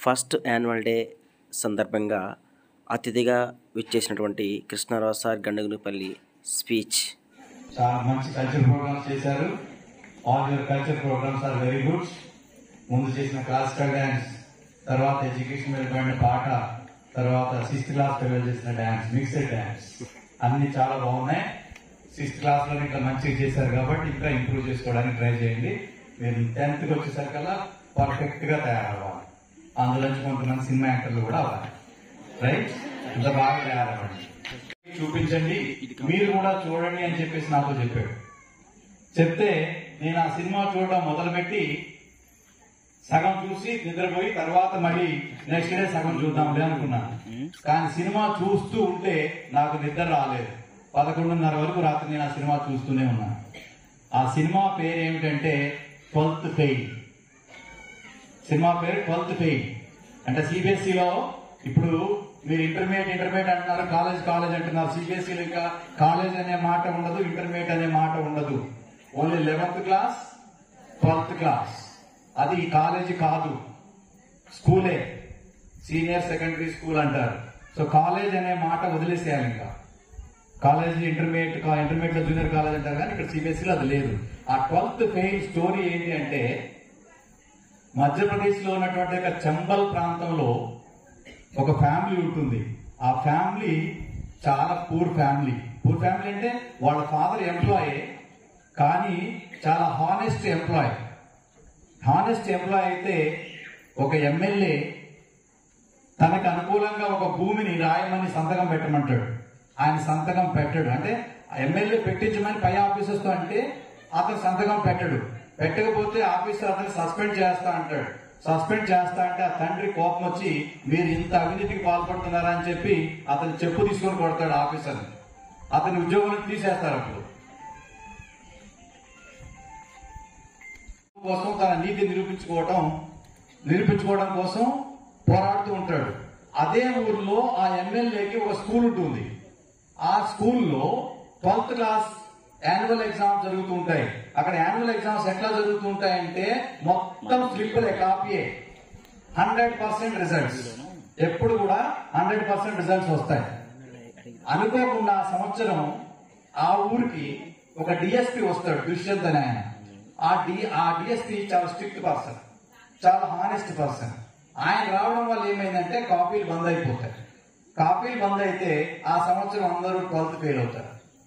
First annual day సందర్భంగా అతిథిగా విచ్చేసినటువంటి కృష్ణారావు సార్ గండగునిపల్లి స్పీచ్ చాలా మంచి కల్చర్ ప్రోగ్రామ్స్ చేశారు all your culture programmes are very good ముందు చేసిన క్లాసికల్ డాన్స్ తర్వాత ఎడ్యుకేషన్ మీద పడిన పాట తర్వాత సిక్స్త్ క్లాస్ పిల్లలు చేసిన డాన్స్ మిక్స్డ్ డాన్స్ అన్ని చాలా బాగున్నాయి సిక్స్త్ క్లాస్ లో ఇంకా మంచిగా చేశారు కాబట్టి ఇంకా ఇంప్రూవ్ చేసుకోవడానికి ట్రై చేయండి మీరు టెన్త్ కి వచ్చేసరికల్లా పర్ఫెక్ట్ గా తయారవ్వాలి అందులోంచి కొంతమంది సినిమా యాక్టర్లు కూడా అవ్వాలి రైట్ ఇంత బాగా తయారవ్వండి చూపించండి మీరు కూడా చూడండి అని చెప్పేసి నాతో చెప్పాడు చెప్తే నేను ఆ సినిమా చూడడం మొదలుపెట్టి సగం చూసి నిద్రపోయి తర్వాత మళ్ళీ నెక్స్ట్ డే సగం చూద్దాంలే అనుకున్నాను కానీ సినిమా చూస్తూ ఉంటే నాకు నిద్ర రాలేదు పదకొండున్నర వరకు రాత్రి నేను ఆ సినిమా చూస్తూనే ఉన్నాను ఆ సినిమా పేరు ఏమిటంటే ట్వెల్త్ ఫెయిల్ సినిమా పేరు ట్వెల్త్ ఫెయిల్ అంటే సిబిఎస్ఈలో ఇప్పుడు మీరు ఇంటర్మీడియట్ ఇంటర్మీడియట్ అంటున్నారు కాలేజ్ కాలేజ్ అంటున్నారు సిబిఎస్ఈలో ఇంకా కాలేజ్ అనే మాట ఉండదు ఇంటర్మీడియట్ అనే మాట ఉండదు only eleventh class twelfth class అది కాలేజీ కాదు స్కూలే సీనియర్ సెకండరీ స్కూల్ అంటారు సో కాలేజ్ అనే మాట వదిలేసేయాలి ఇంకా కాలేజ్ ఇంటర్మీడియట్ ఇంటర్మీడియట్ లో జూనియర్ కాలేజ్ అంటారు కానీ ఇక్కడ సిబిఎస్ఈలో అది లేదు ఆ ట్వెల్త్ ఫెయిల్ స్టోరీ ఏంటి అంటే మధ్యప్రదేశ్ లో ఉన్నటువంటి ఒక చంబల్ ప్రాంతంలో ఒక ఫ్యామిలీ ఉంటుంది ఆ ఫ్యామిలీ చాలా పూర్ ఫ్యామిలీ పూర్ ఫ్యామిలీ అంటే వాళ్ళ ఫాదర్ ఎంప్లాయీ కానీ చాలా హానెస్ట్ ఎంప్లాయ్ హానెస్ట్ ఎంప్లాయ్ అయితే ఒక ఎమ్మెల్యే తనకు అనుకూలంగా ఒక భూమిని రాయమని సంతకం పెట్టమంటాడు ఆయన సంతకం పెట్టడు అంటే ఎమ్మెల్యే పెట్టించమని పై ఆఫీసర్స్ తో అంటే అతను సంతకం పెట్టడు పెట్టకపోతే ఆఫీసర్ అతను సస్పెండ్ చేస్తా అంటాడు సస్పెండ్ చేస్తా అంటే ఆ తండ్రి కోపం వచ్చి మీరు ఇంత అవినీతికి పాల్పడుతున్నారా అని చెప్పి అతను చెప్పు తీసుకొని కొడతాడు ఆఫీసర్ అతని ఉద్యోగం తీసేస్తారు అప్పుడు కోసం తన నీతి నిరూపించుకోవడం నిరూపించుకోవడం కోసం పోరాడుతూ ఉంటాడు అదే ఊర్లో ఆ ఎమ్మెల్యేకి ఒక స్కూల్ ఉంటుంది ఆ స్కూల్లో ట్వెల్త్ క్లాస్ యాన్యువల్ ఎగ్జామ్స్ జరుగుతూ ఉంటాయి అక్కడ యాన్యువల్ ఎగ్జామ్స్ ఎట్లా జరుగుతూ ఉంటాయంటే మొత్తం స్లిప్పులే కాపీయే హండ్రెడ్ పర్సెంట్ రిజల్ట్స్ ఎప్పుడు కూడా హండ్రెడ్ పర్సెంట్ రిజల్ట్స్ వస్తాయి అనుకోకుండా ఆ సంవత్సరం ఆ ఊరికి ఒక డిఎస్పి వస్తాడు దుష్యంత్ అని ఆయన ఆ డి ఆ డిఎస్పి చాలా స్ట్రిక్ట్ పర్సన్ చాలా హానెస్ట్ పర్సన్ ఆయన రావడం వల్ల ఏమైందంటే కాపీలు బంద్ అయిపోతాయి కాపీలు బంద్ అయితే ఆ సంవత్సరం అందరూ ట్వెల్త్ ఫెయిల్ అవుతారు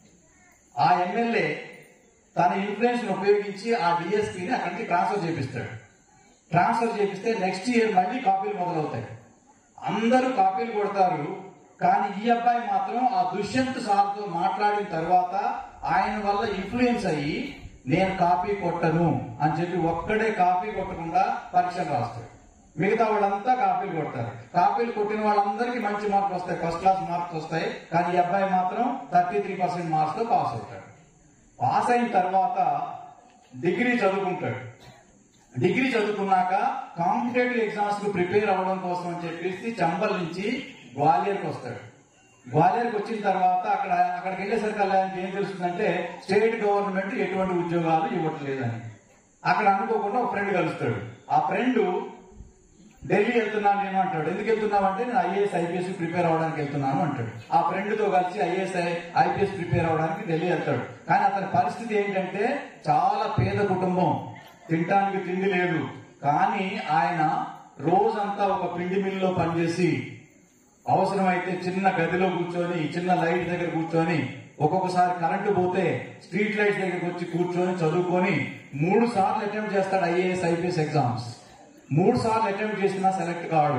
ఆ ఎమ్మెల్యే తన ఇన్ఫ్లుయెన్స్ ఉపయోగించి ఆ డిఎస్పీని అక్కడికి ట్రాన్స్ఫర్ చేపిస్తాడు ట్రాన్స్ఫర్ చేపిస్తే నెక్స్ట్ ఇయర్ మళ్ళీ కాపీలు మొదలవుతాయి అందరూ కాపీలు కొడతారు కానీ ఈ అబ్బాయి మాత్రం ఆ దుష్యంత్ సార్తో మాట్లాడిన తర్వాత ఆయన వల్ల ఇన్ఫ్లుయెన్స్ అయ్యి నేను కాపీ కొట్టను అని చెప్పి ఒక్కడే కాపీ కొట్టకుండా పరీక్షలు రాస్తాడు మిగతా వాళ్ళంతా కాపీలు కొడతారు కాపీలు కొట్టిన వాళ్ళందరికీ మంచి మార్కులు వస్తాయి ఫస్ట్ క్లాస్ మార్క్స్ వస్తాయి కానీ ఈ అబ్బాయి మాత్రం థర్టీ త్రీ పర్సెంట్ మార్క్స్ తో పాస్ అవుతాడు పాస్ అయిన తర్వాత డిగ్రీ చదువుకుంటాడు డిగ్రీ చదువుకున్నాక కాంపిటేటివ్ ఎగ్జామ్స్ కు ప్రిపేర్ అవ్వడం కోసం అని చెప్పేసి చంబల్ నుంచి గ్వాలియర్కి వస్తాడు గ్వాలియర్కి వచ్చిన తర్వాత అక్కడ అక్కడికి వెళ్ళేసరికి ఆయనకి ఏం తెలుస్తుందంటే స్టేట్ గవర్నమెంట్ ఎటువంటి ఉద్యోగాలు ఇవ్వట్లేదని అక్కడ అనుకోకుండా ఒక ఫ్రెండ్ కలుస్తాడు ఆ ఫ్రెండ్ ఢిల్లీ వెళ్తున్నాను నేను అంటాడు ఎందుకు వెళ్తున్నావు అంటే నేను ఐఏఎస్ ఐపీఎస్ ప్రిపేర్ అవడానికి వెళ్తున్నాను అంటాడు ఆ ఫ్రెండ్ తో కలిసి ఐఏఎస్ ఐపీఎస్ ప్రిపేర్ అవడానికి ఢిల్లీ వెళ్తాడు కానీ అతని పరిస్థితి ఏంటంటే చాలా పేద కుటుంబం తినటానికి తిండి లేదు కానీ ఆయన రోజంతా ఒక పిండి మిల్లులో పనిచేసి అవసరమైతే చిన్న గదిలో కూర్చొని చిన్న లైట్ దగ్గర కూర్చొని ఒక్కొక్కసారి కరెంటు పోతే స్ట్రీట్ లైట్స్ దగ్గరకు వచ్చి కూర్చొని చదువుకొని మూడు సార్లు అటెంప్ట్ చేస్తాడు ఐఏఎస్ ఐపీఎస్ ఎగ్జామ్స్ మూడు సార్లు అటెంప్ట్ చేసినా సెలెక్ట్ కాడు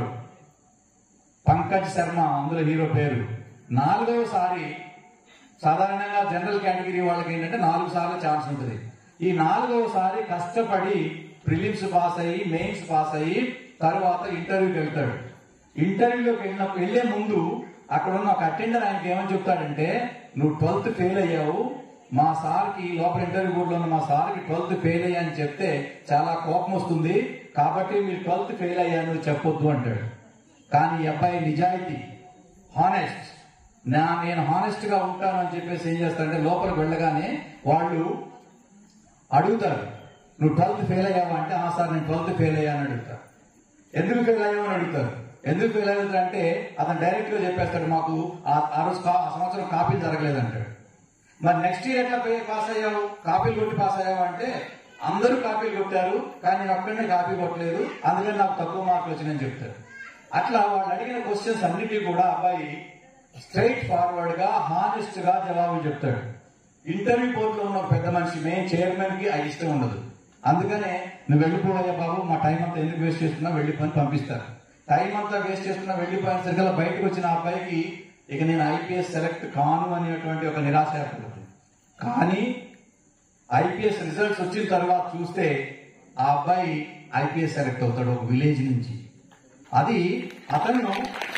పంకజ్ శర్మ అందులో హీరో పేరు నాలుగవసారి సాధారణంగా జనరల్ కేటగిరీ వాళ్ళకి ఏంటంటే నాలుగు సార్లు ఛాన్స్ ఉంటుంది ఈ నాలుగవసారి కష్టపడి ప్రిలిమ్స్ పాస్ అయ్యి మెయిన్స్ పాస్ అయ్యి తర్వాత ఇంటర్వ్యూకి వెళ్తాడు ఇంటర్వ్యూలోకి వెళ్ళిన వెళ్లే ముందు అక్కడ ఉన్న ఒక అటెండర్ ఆయనకి ఏమని చెప్తాడంటే నువ్వు ట్వెల్త్ ఫెయిల్ అయ్యావు మా సార్కి లోపల ఇంటర్వ్యూ బోర్డులో ఉన్న మా సార్కి ట్వెల్త్ ఫెయిల్ అయ్యా అని చెప్తే చాలా కోపం వస్తుంది కాబట్టి మీరు ట్వెల్త్ ఫెయిల్ అయ్యాను చెప్పొద్దు అంటాడు కానీ ఈ అబ్బాయి నిజాయితీ హానెస్ట్ నా నేను హానెస్ట్ గా ఉంటాను అని చెప్పేసి ఏం చేస్తారంటే లోపలికి వెళ్ళగానే వాళ్ళు అడుగుతారు నువ్వు ట్వెల్త్ ఫెయిల్ అయ్యావా అంటే ఆ సార్ నేను ట్వెల్త్ ఫెయిల్ అయ్యాను అడుగుతారు ఎందుకు ఫెయిల్ అయ్యామని అడుగుతారు ఎందుకు ఫెయిల్ అయ్యారు అంటే అతను డైరెక్ట్ గా చెప్పేస్తాడు మాకు ఆ- ఆ రోజు కా- ఆ సంవత్సరం కాపీలు జరగలేదు అంటాడు మరి నెక్స్ట్ ఇయర్ ఎట్లా పోయి పాస్ అయ్యావు కాపీలు కొట్టి పాస్ అయ్యావు అంటే అందరూ కాపీలు కొట్టారు కానీ నేను ఒక్కడనే కాపీ కొట్టలేదు అందుకని నాకు తక్కువ మార్కులు వచ్చినాయని చెప్తారు అట్లా వాళ్ళు అడిగిన క్వశ్చన్స్ అన్నిటికీ కూడా అబ్బాయి స్ట్రైట్ ఫార్వర్డ్ గా హానెస్ట్ గా జవాబులు చెప్తాడు ఇంటర్వ్యూ బోర్డులో ఉన్న ఒక పెద్ద మనిషి మే చైర్మన్ కి అది ఇష్టం ఉండదు అందుకనే నువ్వు వెళ్ళిపోయా బాబు మా టైం అంతా ఎందుకు వేస్ట్ చేస్తున్నా వెళ్ళిపోయి పంపిస్తారు టైం అంతా వేస్ట్ చేస్తున్నా వెళ్ళిపోయిన సరిగ్గా బయటకు వచ్చిన ఆ అబ్బాయికి ఇక నేను ఐపీఎస్ సెలెక్ట్ కాను అనేటువంటి ఒక నిరాశ ఏర్పడుతుంది కానీ ఐపీఎస్ రిజల్ట్స్ వచ్చిన తర్వాత చూస్తే ఆ అబ్బాయి ఐపీఎస్ సెలెక్ట్ అవుతాడు ఒక విలేజ్ నుంచి అది అతను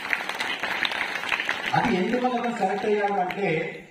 అది ఎందువల్ల అతను సెలెక్ట్ అయ్యాడు అంటే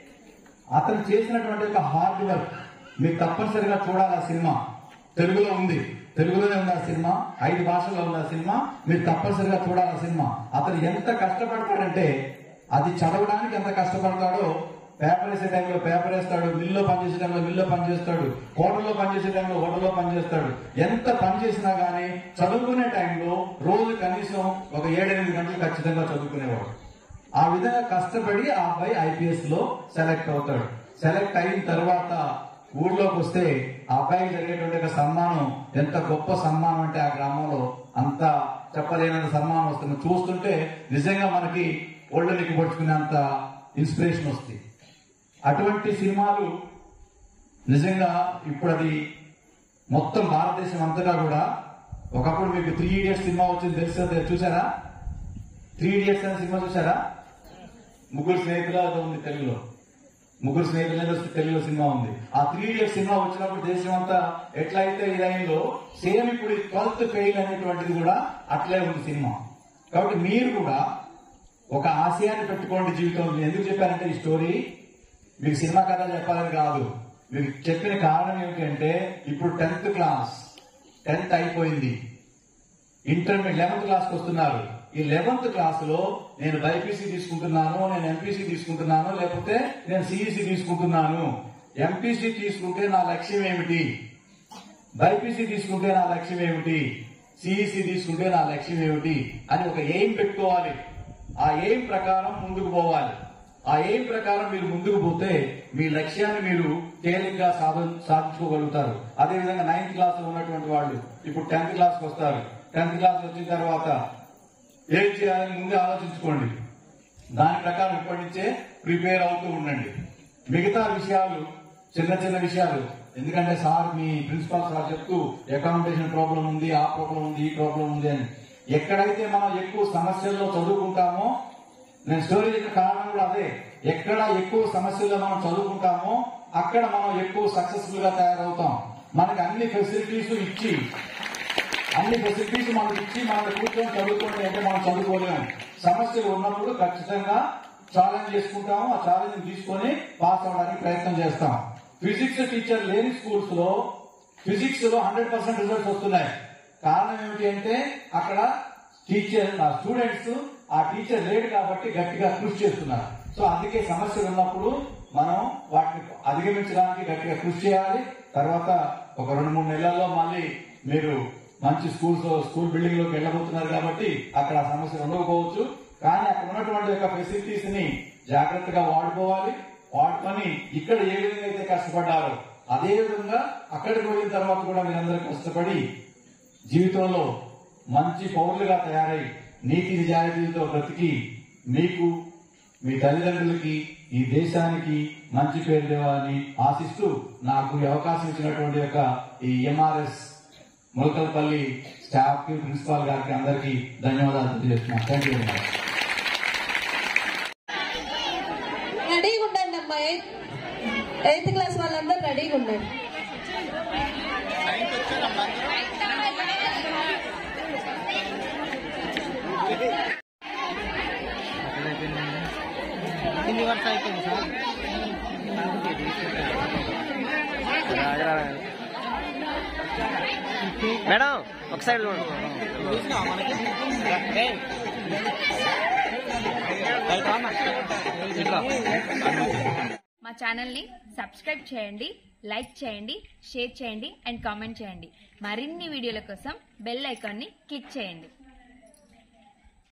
అతను చేసినటువంటి ఒక హార్డ్ వర్క్ మీరు తప్పనిసరిగా చూడాలి ఆ సినిమా తెలుగులో ఉంది తెలుగులోనే ఉంది ఆ సినిమా ఐదు భాషల్లో ఉంది ఆ సినిమా మీరు తప్పనిసరిగా చూడాలి ఆ సినిమా అతను ఎంత కష్టపడతాడంటే అది చదవడానికి ఎంత కష్టపడతాడో పేపర్ వేసే టైంలో పేపర్ వేస్తాడు మిల్లో పనిచేసే టైంలో మిల్లో పనిచేస్తాడు హోటల్లో పనిచేసే టైంలో హోటల్లో పనిచేస్తాడు ఎంత పని చేసినా గానీ చదువుకునే టైంలో రోజు కనీసం ఒక ఏడెనిమిది గంటలు ఖచ్చితంగా చదువుకునేవాడు ఆ విధంగా కష్టపడి ఆ అబ్బాయి ఐపీఎస్ లో సెలెక్ట్ అవుతాడు సెలెక్ట్ అయిన తర్వాత ఊర్లోకి వస్తే ఆ అబ్బాయికి జరిగేటువంటి ఒక సన్మానం ఎంత గొప్ప సన్మానం అంటే ఆ గ్రామంలో అంత చెప్పలేనంత సన్మానం వస్తుంది చూస్తుంటే నిజంగా మనకి ఒళ్ళనికి పడుచుకునేంత ఇన్స్పిరేషన్ వస్తుంది అటువంటి సినిమాలు నిజంగా ఇప్పుడు అది మొత్తం భారతదేశం అంతటా కూడా ఒకప్పుడు మీకు త్రీ ఇడియట్స్ సినిమా వచ్చింది తెలుసు చూసారా త్రీ ఇడియట్స్ అనే సినిమా చూసారా ముగ్గురు స్నేహితులు అది ఉంది తెలుగులో ముగ్గురు స్నేహితులు అనేది వస్తే తెలుగులో సినిమా ఉంది ఆ త్రీ ఇడియట్స్ సినిమా వచ్చినప్పుడు దేశం అంతా ఎట్లయితే ఇదైందో సేమ్ ఇప్పుడు ట్వెల్త్ ఫెయిల్ అనేటువంటిది కూడా అట్లే ఉంది సినిమా కాబట్టి మీరు కూడా ఒక ఆశయాన్ని పెట్టుకోండి జీవితంలో ఎందుకు చెప్పారంటే ఈ స్టోరీ మీకు సినిమా కథ చెప్పాలని కాదు మీకు చెప్పిన కారణం ఏమిటంటే ఇప్పుడు టెన్త్ క్లాస్ టెన్త్ అయిపోయింది ఇంటర్మీడియట్ లెవెన్త్ క్లాస్కి వస్తున్నారు ఈ లెవెన్త్ క్లాస్ లో నేను బైపీసీ తీసుకుంటున్నాను నేను ఎంపీసీ తీసుకుంటున్నాను లేకపోతే నేను సిఈసి తీసుకుంటున్నాను ఎంపీసీ తీసుకుంటే నా లక్ష్యం ఏమిటి బైపీసీ తీసుకుంటే నా లక్ష్యం ఏమిటి సిఈసి తీసుకుంటే నా లక్ష్యం ఏమిటి అని ఒక ఎయిమ్ పెట్టుకోవాలి ఆ ఎయిమ్ ప్రకారం ముందుకు పోవాలి ఆ ఎయిమ్ ప్రకారం మీరు ముందుకు పోతే మీ లక్ష్యాన్ని మీరు తేలిగ్గా సాధ సాధించుకోగలుగుతారు అదేవిధంగా నైన్త్ క్లాస్ లో ఉన్నటువంటి వాళ్ళు ఇప్పుడు టెన్త్ క్లాస్కి వస్తారు టెన్త్ క్లాస్ వచ్చిన తర్వాత ఏం చేయాలని ముందే ఆలోచించుకోండి దాని ప్రకారం ఇప్పటి నుంచే ప్రిపేర్ అవుతూ ఉండండి మిగతా విషయాలు చిన్న చిన్న విషయాలు ఎందుకంటే సార్ మీ ప్రిన్సిపాల్ సార్ చెప్తూ అకామిడేషన్ ప్రాబ్లం ఉంది ఆ ప్రాబ్లం ఉంది ఈ ప్రాబ్లం ఉంది అని ఎక్కడైతే మనం ఎక్కువ సమస్యల్లో చదువుకుంటామో నేను స్టోరీ చెప్పిన కారణం కూడా అదే ఎక్కడ ఎక్కువ సమస్యల్లో మనం చదువుకుంటామో అక్కడ మనం ఎక్కువ సక్సెస్ఫుల్ గా తయారవుతాం మనకి అన్ని ఫెసిలిటీస్ ఇచ్చి అన్ని ఫెసిలిటీస్ మనకి ఇచ్చి మనం కూర్చొని చదువుకోండి అంటే మనం చదువుకోలేము సమస్యలు ఉన్నప్పుడు ఖచ్చితంగా ఛాలెంజ్ చేసుకుంటాము ఆ ఛాలెంజ్ తీసుకొని పాస్ అవడానికి ప్రయత్నం చేస్తాం ఫిజిక్స్ టీచర్ లేని స్కూల్స్ లో ఫిజిక్స్ లో హండ్రెడ్ పర్సెంట్ రిజల్ట్స్ వస్తున్నాయి కారణం ఏమిటి అంటే అక్కడ టీచర్ ఆ స్టూడెంట్స్ ఆ టీచర్ లేడు కాబట్టి గట్టిగా కృషి చేస్తున్నారు సో అందుకే సమస్యలు ఉన్నప్పుడు మనం వాటిని అధిగమించడానికి గట్టిగా కృషి చేయాలి తర్వాత ఒక రెండు మూడు నెలల్లో మళ్ళీ మీరు మంచి స్కూల్స్ స్కూల్ బిల్డింగ్ లోకి వెళ్ళబోతున్నారు కాబట్టి అక్కడ ఆ సమస్యలు ఉండకపోవచ్చు కానీ అక్కడ ఉన్నటువంటి యొక్క ఫెసిలిటీస్ ని జాగ్రత్తగా వాడుకోవాలి వాడుకొని ఇక్కడ ఏ విధంగా అయితే కష్టపడ్డారో అదే విధంగా అక్కడికి వెళ్ళిన తర్వాత కూడా మీరందరూ కష్టపడి జీవితంలో మంచి పౌరులుగా తయారై నీతి నిజాయితీలతో బ్రతికి మీకు మీ తల్లిదండ్రులకి ఈ దేశానికి మంచి పేరు తేవాలని ఆశిస్తూ నాకు ఈ అవకాశం ఇచ్చినటువంటి యొక్క ఈ ఎంఆర్ఎస్ ములకల్పల్లి స్టాఫ్ కి ప్రిన్సిపాల్ గారికి అందరికీ ధన్యవాదాలు తెలియజేస్తున్నాను థ్యాంక్ యూ వెరీ మచ్ రెడీగా ఉండండి అమ్మా ఎయిత్ ఎయిత్ క్లాస్ వాళ్ళందరూ రెడీగా ఉండండి ఎన్ని వరకు అయిపోయింది సార్ మేడం ఒక సైడ్ చూసినావా మనకి ఏయ్. బయట రామ్మా. ఇట్లా. మా ఛానల్ని సబ్స్క్రైబ్ చేయండి లైక్ చేయండి షేర్ చేయండి అండ్ కామెంట్ చేయండి మరిన్ని వీడియోల కోసం బెల్ ఐకాన్ని క్లిక్ చేయండి